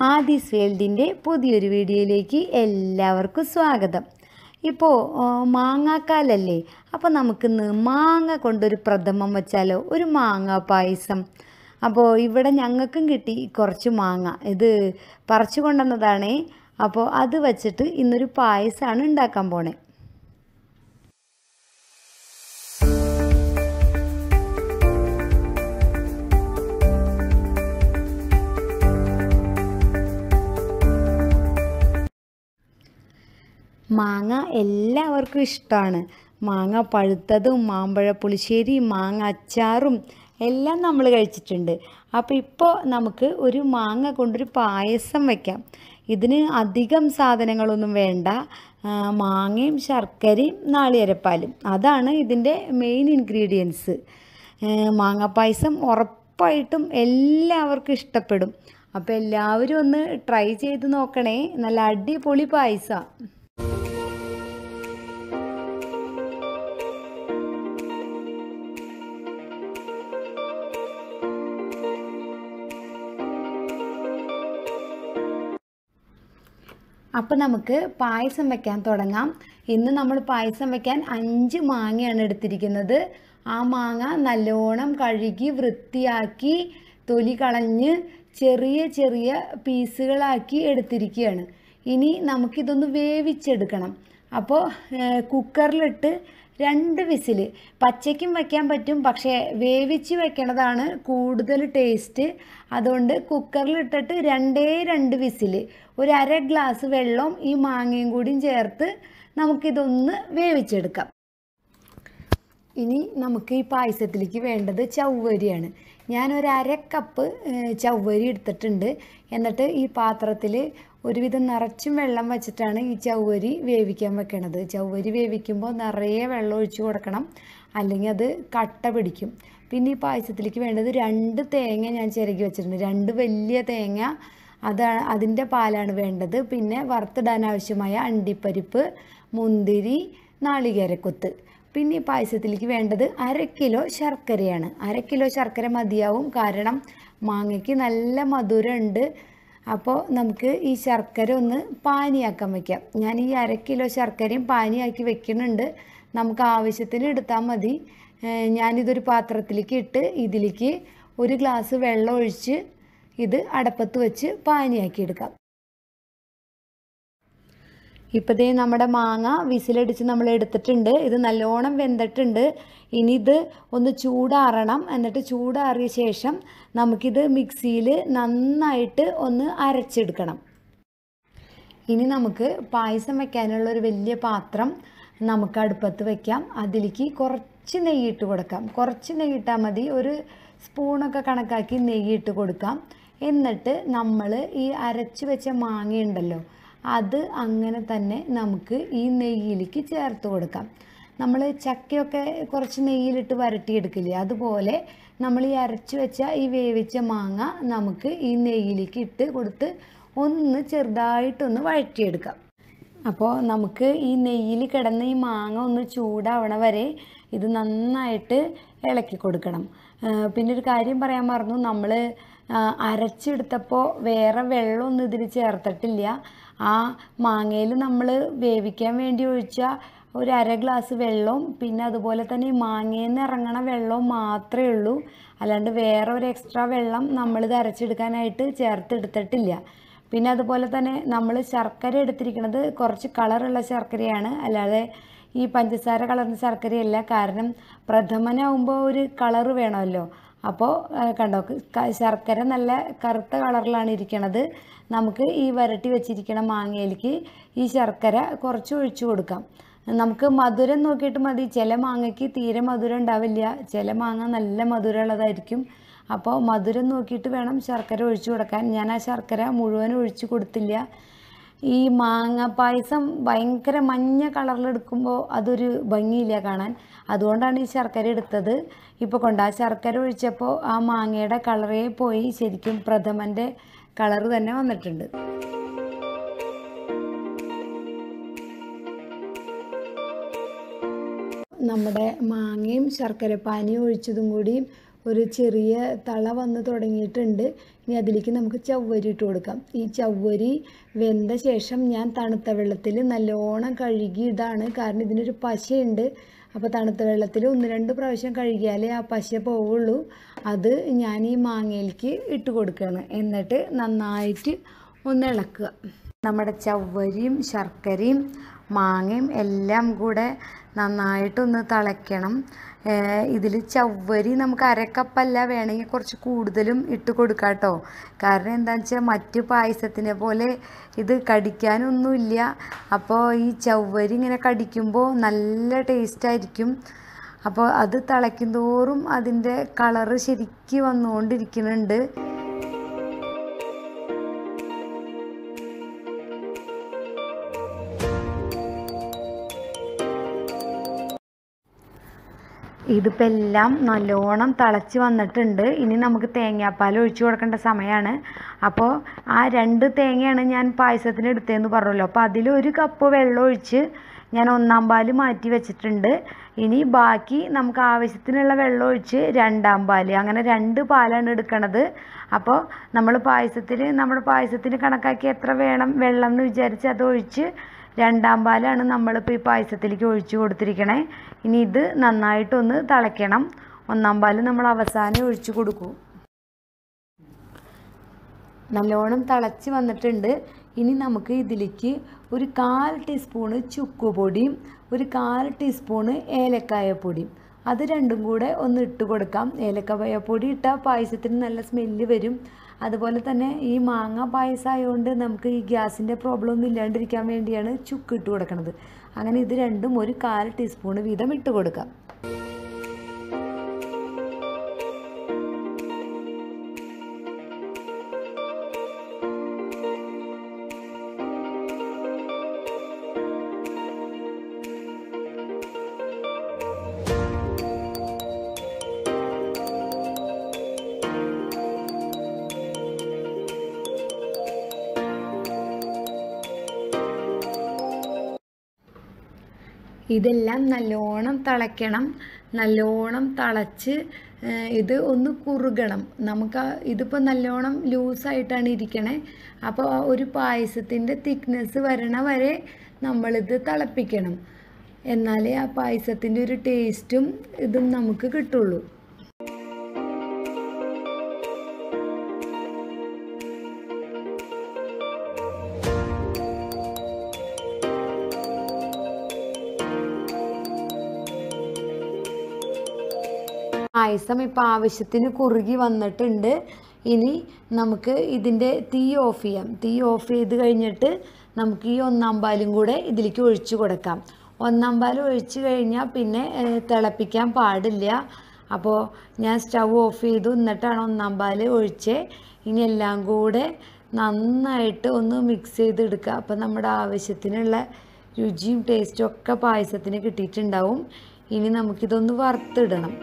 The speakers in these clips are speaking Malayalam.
ആദീസ് വേൾഡിൻ്റെ പുതിയൊരു വീഡിയോയിലേക്ക് എല്ലാവർക്കും സ്വാഗതം ഇപ്പോൾ മാങ്ങാക്കാലല്ലേ അപ്പോൾ നമുക്കിന്ന് മാങ്ങ കൊണ്ടൊരു പ്രഥമം വെച്ചാലോ ഒരു മാങ്ങ പായസം അപ്പോൾ ഇവിടെ ഞങ്ങൾക്കും കിട്ടി കുറച്ച് മാങ്ങ ഇത് പറിച്ചു കൊണ്ടുവന്നതാണേ അപ്പോൾ അത് വച്ചിട്ട് ഇന്നൊരു പായസമാണ് ഉണ്ടാക്കാൻ പോണേ മാങ്ങ എല്ലാവർക്കും ഇഷ്ടമാണ് മാങ്ങ പഴുത്തതും മാമ്പഴ പുളിശ്ശേരിയും മാങ്ങ അച്ചാറും എല്ലാം നമ്മൾ കഴിച്ചിട്ടുണ്ട് അപ്പോൾ ഇപ്പോൾ നമുക്ക് ഒരു മാങ്ങ കൊണ്ടൊരു പായസം വയ്ക്കാം ഇതിന് അധികം സാധനങ്ങളൊന്നും വേണ്ട ആ, മാങ്ങയും ശർക്കരയും നാളികേരപ്പാലും അതാണ് ഇതിൻ്റെ മെയിൻ ഇൻഗ്രീഡിയൻസ് മാങ്ങാപ്പായസം ഉറപ്പായിട്ടും എല്ലാവർക്കും ഇഷ്ടപ്പെടും അപ്പോൾ എല്ലാവരും ഒന്ന് ട്രൈ ചെയ്ത് നോക്കണേ നല്ല അടിപൊളി പായസമാണ് അപ്പോൾ നമുക്ക് പായസം വെക്കാൻ തുടങ്ങാം ഇന്ന് നമ്മൾ പായസം വെക്കാൻ അഞ്ച് മാങ്ങയാണ് എടുത്തിരിക്കുന്നത് ആ മാങ്ങ നല്ലോണം കഴുകി വൃത്തിയാക്കി തൊലി കളഞ്ഞ് ചെറിയ ചെറിയ പീസുകളാക്കി എടുത്തിരിക്കുകയാണ് ഇനി നമുക്കിതൊന്ന് വേവിച്ചെടുക്കണം അപ്പോൾ കുക്കറിലിട്ട് രണ്ട് വിസിൽ പച്ചയ്ക്കും വയ്ക്കാൻ പറ്റും പക്ഷേ വേവിച്ച് വെക്കണതാണ് കൂടുതൽ ടേസ്റ്റ് അതുകൊണ്ട് കുക്കറിലിട്ടിട്ട് രണ്ടേ രണ്ട് വിസിൽ ഒരു അര ഗ്ലാസ് വെള്ളവും ഈ മാങ്ങയും കൂടിയും ചേർത്ത് നമുക്കിതൊന്ന് വേവിച്ചെടുക്കാം ഇനി നമുക്ക് ഈ പായസത്തിലേക്ക് വേണ്ടത് ചവ്വരിയാണ് ഞാൻ ഒരു അര കപ്പ് ഏഹ്, ചവ്വരി എടുത്തിട്ടുണ്ട് എന്നിട്ട് ഈ പാത്രത്തിൽ ഒരുവിധം നിറച്ചും വെള്ളം വെച്ചിട്ടാണ് ഈ ചവ്വരി വേവിക്കാൻ വെക്കണത് ചവ്വരി വേവിക്കുമ്പോൾ നിറയെ വെള്ളം ഒഴിച്ചു കൊടുക്കണം അല്ലെങ്കിൽ അത് കട്ട പിടിക്കും പിന്നെ ഈ പായസത്തിലേക്ക് വേണ്ടത് രണ്ട് തേങ്ങ ഞാൻ ചിരകി വെച്ചിട്ടുണ്ട് രണ്ട് വലിയ തേങ്ങ അതാണ് അതിൻ്റെ പാലാണ് വേണ്ടത് പിന്നെ വറുത്തിടാൻ ആവശ്യമായ അണ്ടിപ്പരിപ്പ് മുന്തിരി നാളികേരക്കൊത്ത് പിന്നെ ഈ പായസത്തിലേക്ക് വേണ്ടത് അര കിലോ ശർക്കരയാണ് അര കിലോ ശർക്കര മതിയാവും കാരണം മാങ്ങയ്ക്ക് നല്ല മധുരമുണ്ട് അപ്പോൾ നമുക്ക് ഈ ശർക്കര ഒന്ന് പാനിയാക്കാൻ വയ്ക്കാം ഞാൻ ഈ അര കിലോ ശർക്കരയും പാനിയാക്കി വെക്കുന്നുണ്ട് നമുക്ക് ആവശ്യത്തിന് എടുത്താൽ മതി ഏഹ് ഞാനിതൊരു പാത്രത്തിലേക്ക് ഇട്ട് ഇതിലേക്ക് ഒരു ഗ്ലാസ് വെള്ളം ഒഴിച്ച് ഇത് അടപ്പത്ത് വെച്ച് പാനിയാക്കി എടുക്കാം ഇപ്പോൾ ദേ നമ്മുടെ മാങ്ങ വിസിലടിച്ച് നമ്മൾ എടുത്തിട്ടുണ്ട് ഇത് നല്ലോണം വെന്തിട്ടുണ്ട് ഇനി ഇത് ഒന്ന് ചൂടാറണം എന്നിട്ട് ചൂടാറിയ ശേഷം നമുക്കിത് മിക്സിയിൽ നന്നായിട്ട് ഒന്ന് അരച്ചെടുക്കണം ഇനി നമുക്ക് പായസം വെക്കാനുള്ള ഒരു വലിയ പാത്രം നമുക്ക് അടുപ്പത്ത് വെക്കാം അതിലേക്ക് കുറച്ച് നെയ്യിട്ട് കൊടുക്കാം കുറച്ച് നെയ്യിട്ടാൽ മതി ഒരു സ്പൂണൊക്കെ കണക്കാക്കി നെയ്യിട്ട് കൊടുക്കാം എന്നിട്ട് നമ്മൾ ഈ അരച്ച് വെച്ച മാങ്ങയുണ്ടല്ലോ അത് അങ്ങനെ തന്നെ നമുക്ക് ഈ നെയ്യിലേക്ക് ചേർത്ത് കൊടുക്കാം നമ്മൾ ചക്കയൊക്കെ കുറച്ച് നെയ്യിലിട്ട് വരട്ടിയെടുക്കില്ലേ അതുപോലെ നമ്മൾ ഈ അരച്ച് വെച്ച ഈ വേവിച്ച മാങ്ങ നമുക്ക് ഈ നെയ്യിലേക്ക് ഇട്ട് കൊടുത്ത് ഒന്ന് ചെറുതായിട്ടൊന്ന് വഴറ്റിയെടുക്കാം അപ്പോൾ നമുക്ക് ഈ നെയ്യിൽ കിടന്ന ഈ മാങ്ങ ഒന്ന് ചൂടാവണ വരെ ഇത് നന്നായിട്ട് ഇളക്കി കൊടുക്കണം ആ, പിന്നെ ഒരു കാര്യം പറയാൻ മറന്നു നമ്മൾ അരച്ചെടുത്തപ്പോൾ വേറെ വെള്ളമൊന്നും ഇതിൽ ചേർത്തിട്ടില്ല ആ മാങ്ങയിൽ നമ്മൾ വേവിക്കാൻ വേണ്ടി ഒഴിച്ച ഒരു അര ഗ്ലാസ് വെള്ളവും പിന്നെ അതുപോലെ തന്നെ ഈ മാങ്ങയിൽ നിന്ന് ഇറങ്ങണ വെള്ളവും മാത്രമേ ഉള്ളൂ അല്ലാണ്ട് വേറെ ഒരു എക്സ്ട്രാ വെള്ളം നമ്മളിത് അരച്ചെടുക്കാനായിട്ട് ചേർത്തെടുത്തിട്ടില്ല പിന്നെ അതുപോലെ തന്നെ നമ്മൾ ശർക്കര എടുത്തിരിക്കുന്നത് കുറച്ച് കളറുള്ള ശർക്കരയാണ് അല്ലാതെ ഈ പഞ്ചസാര കളറിൻ്റെ ശർക്കരയല്ല കാരണം പ്രഥമനാവുമ്പോൾ ഒരു കളറ് വേണമല്ലോ അപ്പോൾ ആ, കണ്ടോ ക- ശർക്കര നല്ല കറുത്ത കളറിലാണ് ഇരിക്കണത് നമുക്ക് ഈ വരട്ടി വെച്ചിരിക്കണ മാങ്ങയിലേക്ക് ഈ ശർക്കര കുറച്ച് ഒഴിച്ചു കൊടുക്കാം നമുക്ക് മധുരം നോക്കിയിട്ട് മതി ചില മാങ്ങയ്ക്ക് തീരെ മധുരം ഉണ്ടാവില്ല ചില മാങ്ങ നല്ല മധുരമുള്ളതായിരിക്കും അപ്പോൾ മധുരം നോക്കിയിട്ട് വേണം ശർക്കര ഒഴിച്ചു കൊടുക്കാൻ ഞാൻ ആ ശർക്കര മുഴുവൻ ഒഴിച്ചു കൊടുത്തില്ല ഈ മാങ്ങ പായസം ഭയങ്കര മഞ്ഞ കളറിലെടുക്കുമ്പോൾ അതൊരു ഭംഗിയില്ല കാണാൻ അതുകൊണ്ടാണ് ഈ ശർക്കര എടുത്തത് ഇപ്പോൾ കൊണ്ട് ആ ശർക്കര ഒഴിച്ചപ്പോൾ ആ മാങ്ങയുടെ കളറേ പോയി ശരിക്കും പ്രഥമൻ്റെ കളറ് തന്നെ വന്നിട്ടുണ്ട് നമ്മുടെ മാങ്ങയും ശർക്കരപ്പാനിയും ഒഴിച്ചതും കൂടി ഒരു ചെറിയ തള വന്ന് തുടങ്ങിയിട്ടുണ്ട് ഇനി അതിലേക്ക് നമുക്ക് ചവ്വരി ഇട്ട് കൊടുക്കാം ഈ ചവ്വരി വെന്ത ശേഷം ഞാൻ തണുത്ത വെള്ളത്തിൽ നല്ലോണം കഴുകി ഇതാണ് കാരണം ഇതിനൊരു പശയുണ്ട് അപ്പോൾ തണുത്ത വെള്ളത്തിൽ ഒന്ന് രണ്ട് പ്രാവശ്യം കഴുകിയാലേ ആ പശ പോവുള്ളൂ അത് ഞാൻ ഈ മാങ്ങയിലേക്ക് ഇട്ട് കൊടുക്കുകയാണ് എന്നിട്ട് നന്നായിട്ട് ഒന്ന് ഇളക്കുക നമ്മുടെ ചവ്വരിയും ശർക്കരയും മാങ്ങയും എല്ലാം കൂടെ നന്നായിട്ടൊന്ന് തിളയ്ക്കണം ഇതിൽ ചവ്വരി നമുക്ക് അരക്കപ്പല്ല വേണമെങ്കിൽ കുറച്ച് കൂടുതലും ഇട്ട് കൊടുക്കാം കേട്ടോ കാരണം എന്താണെന്ന് വെച്ചാൽ മറ്റ് പായസത്തിനെ പോലെ ഇത് കടിക്കാനൊന്നുമില്ല അപ്പോൾ ഈ ചവ്വരി ഇങ്ങനെ കടിക്കുമ്പോൾ നല്ല ടേസ്റ്റായിരിക്കും അപ്പോൾ അത് തിളയ്ക്കും തോറും അതിൻ്റെ കളറ് ശരിക്ക് വന്നുകൊണ്ടിരിക്കുന്നുണ്ട് ഇതിപ്പോൾ എല്ലാം നല്ലോണം തിളച്ച് വന്നിട്ടുണ്ട് ഇനി നമുക്ക് തേങ്ങാപ്പാൽ ഒഴിച്ചു കൊടുക്കേണ്ട സമയമാണ് അപ്പോൾ ആ രണ്ട് തേങ്ങയാണ് ഞാൻ പായസത്തിന് എടുത്തതെന്ന് പറഞ്ഞല്ലോ അപ്പോൾ അതിലൊരു കപ്പ് വെള്ളം ഒഴിച്ച് ഞാൻ ഒന്നാം പാൽ മാറ്റി വെച്ചിട്ടുണ്ട് ഇനി ബാക്കി നമുക്ക് ആവശ്യത്തിനുള്ള വെള്ളം ഒഴിച്ച് രണ്ടാം പാൽ അങ്ങനെ രണ്ട് പാലാണ് എടുക്കണത് അപ്പോൾ നമ്മൾ പായസത്തിൽ നമ്മുടെ പായസത്തിന് കണക്കാക്കി എത്ര വേണം വെള്ളം എന്ന് വിചാരിച്ച് അത് ഒഴിച്ച് രണ്ടാം പാലാണ് നമ്മളിപ്പോൾ ഈ പായസത്തിലേക്ക് ഒഴിച്ച് കൊടുത്തിരിക്കണേ ഇനി ഇത് നന്നായിട്ടൊന്ന് തിളയ്ക്കണം ഒന്നാം പാൽ നമ്മൾ അവസാനം ഒഴിച്ച് കൊടുക്കും നല്ലോണം തിളച്ച് വന്നിട്ടുണ്ട് ഇനി നമുക്ക് ഇതിലേക്ക് ഒരു കാൽ ടീസ്പൂണ് ചുക്കുപൊടിയും ഒരു കാൽ ടീസ്പൂണ് ഏലക്കായപ്പൊടിയും അത് രണ്ടും കൂടെ ഒന്ന് ഇട്ട് കൊടുക്കാം ഏലക്കായപ്പൊടി ഇട്ടാൽ പായസത്തിന് നല്ല സ്മെല്ല് വരും അതുപോലെ തന്നെ ഈ മാങ്ങ പായസം ആയതുകൊണ്ട് നമുക്ക് ഈ ഗ്യാസിൻ്റെ പ്രോബ്ലം ഒന്നും ഇല്ലാണ്ടിരിക്കാൻ വേണ്ടിയാണ് ചുക്ക് ഇട്ട് കൊടുക്കുന്നത് അങ്ങനെ ഇത് രണ്ടും ഒരു കാൽ ടീസ്പൂണ് വീതം ഇട്ട് കൊടുക്കാം ഇതെല്ലാം നല്ലോണം തിളയ്ക്കണം നല്ലോണം തിളച്ച് ഇത് ഒന്ന് കുറുകണം നമുക്ക് ആ- ഇതിപ്പോൾ നല്ലോണം ലൂസായിട്ടാണ് ഇരിക്കണേ അപ്പോൾ ആ ഒരു പായസത്തിൻ്റെ തിക്നെസ് വരണ വരെ നമ്മളിത് തിളപ്പിക്കണം എന്നാലേ ആ പായസത്തിൻ്റെ ഒരു ടേസ്റ്റും ഇതും നമുക്ക് കിട്ടുള്ളൂ പായസം ഇപ്പം ആവശ്യത്തിന് കുറുകി വന്നിട്ടുണ്ട് ഇനി നമുക്ക് ഇതിൻ്റെ തീ ഓഫ് ചെയ്യാം തീ ഓഫ് ചെയ്ത് കഴിഞ്ഞിട്ട് നമുക്ക് ഈ ഒന്നാം പാലും കൂടെ ഇതിലേക്ക് ഒഴിച്ചു കൊടുക്കാം ഒന്നാം പാൽ ഒഴിച്ച് കഴിഞ്ഞാൽ പിന്നെ ഏഹ്, തിളപ്പിക്കാൻ പാടില്ല അപ്പോൾ ഞാൻ സ്റ്റൗ ഓഫ് ചെയ്തു എന്നിട്ടാണ് ഒന്നാം പാൽ ഒഴിച്ചേ ഇനി എല്ലാം കൂടെ നന്നായിട്ട് ഒന്ന് മിക്സ് ചെയ്തെടുക്കുക അപ്പോൾ നമ്മുടെ ആവശ്യത്തിനുള്ള രുചിയും ടേസ്റ്റും ഒക്കെ പായസത്തിന് കിട്ടിയിട്ടുണ്ടാവും ഇനി നമുക്കിതൊന്ന് വറുത്തിടണം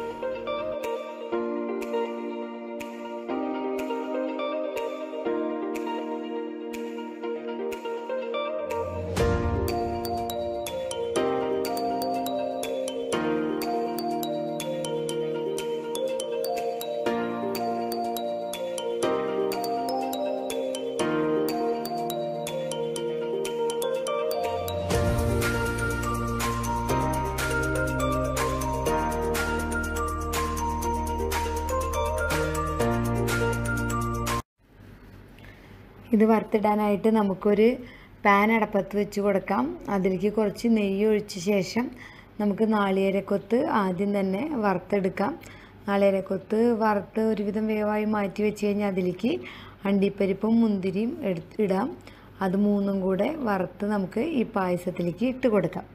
ഇത് വറുത്തിടാനായിട്ട് നമുക്കൊരു പാൻ അടപ്പത്ത് വെച്ച് കൊടുക്കാം അതിലേക്ക് കുറച്ച് നെയ്യ് ഒഴിച്ച ശേഷം നമുക്ക് നാളികേരക്കൊത്ത് ആദ്യം തന്നെ വറുത്തെടുക്കാം നാളികേരക്കൊത്ത് വറുത്ത് ഒരുവിധം വേവായി മാറ്റി വെച്ച് കഴിഞ്ഞാൽ അതിലേക്ക് അണ്ടിപ്പരിപ്പും മുന്തിരിയും എടുത്ത് ഇടാം അത് മൂന്നും കൂടെ വറുത്ത് നമുക്ക് ഈ പായസത്തിലേക്ക് ഇട്ട് കൊടുക്കാം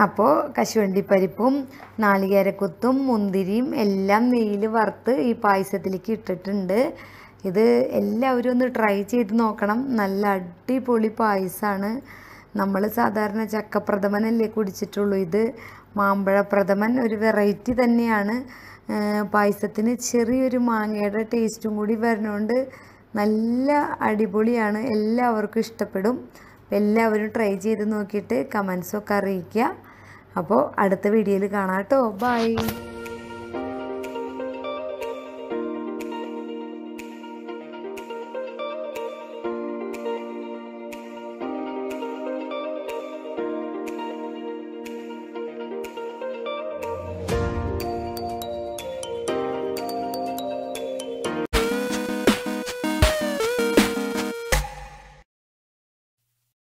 അപ്പോൾ കശുവണ്ടിപ്പരിപ്പും നാളികേരക്കുത്തും മുന്തിരിയും എല്ലാം നെയ്യിൽ വറുത്ത് ഈ പായസത്തിലേക്ക് ഇട്ടിട്ടുണ്ട് ഇത് എല്ലാവരും ഒന്ന് ട്രൈ ചെയ്ത് നോക്കണം നല്ല അടിപൊളി പായസമാണ് നമ്മൾ സാധാരണ ചക്കപ്രഥമനല്ലേ കുടിച്ചിട്ടുള്ളൂ ഇത് മാമ്പഴ പ്രഥമൻ ഒരു വെറൈറ്റി തന്നെയാണ് പായസത്തിന് ചെറിയൊരു മാങ്ങയുടെ ടേസ്റ്റും കൂടി വരുന്നതുകൊണ്ട് നല്ല അടിപൊളിയാണ് എല്ലാവർക്കും ഇഷ്ടപ്പെടും അപ്പോൾ എല്ലാവരും ട്രൈ ചെയ്ത് നോക്കിയിട്ട് കമൻസൊക്കെ അറിയിക്കുക അപ്പോൾ അടുത്ത വീഡിയോയിൽ കാണാം കേട്ടോ ബൈ